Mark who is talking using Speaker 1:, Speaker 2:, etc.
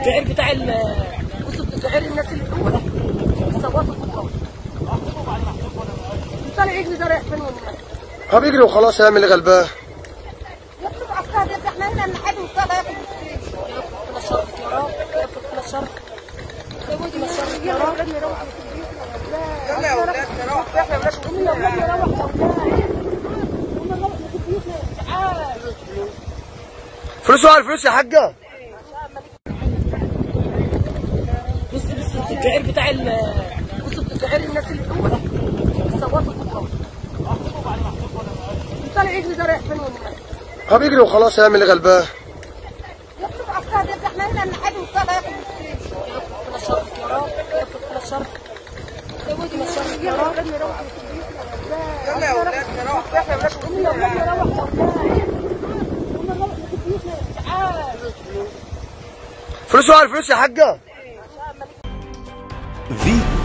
Speaker 1: التجعير بتاع ال- بصوا التجعير الناس اللي جوه الصوات الكبار طالع يجري ده رايح فين والناس
Speaker 2: هو بيجري وخلاص هيعمل ايه غلبان
Speaker 3: يكتب على الصعب يا احنا هنا نحب الصعب ياكل
Speaker 1: كل الشرق وراه ياكل كل الشرق كل الشرق وراه
Speaker 3: يلا يا اولاد نروح احنا بلاش
Speaker 1: يا ولاد نروح
Speaker 2: فلوسه على الفلوس يا حاجه
Speaker 1: بص بص التجعير بتاع ال- بصوا التجعير الناس اللي جوه الصوات الكبار طالع يجري ده رايح فين والناس
Speaker 2: هو بيجري وخلاص هيعمل ايه غلبان
Speaker 3: يكتب على الصعب يا احنا هنا نحب الصعب ياكل
Speaker 1: كل الشرق وراه ياكل كل الشرق كل الشرق وراه
Speaker 3: يلا يا اولاد نروح احنا بلاش
Speaker 1: يا ولاد نروح
Speaker 2: فلوسه على الفلوس يا حاجه
Speaker 4: فيتو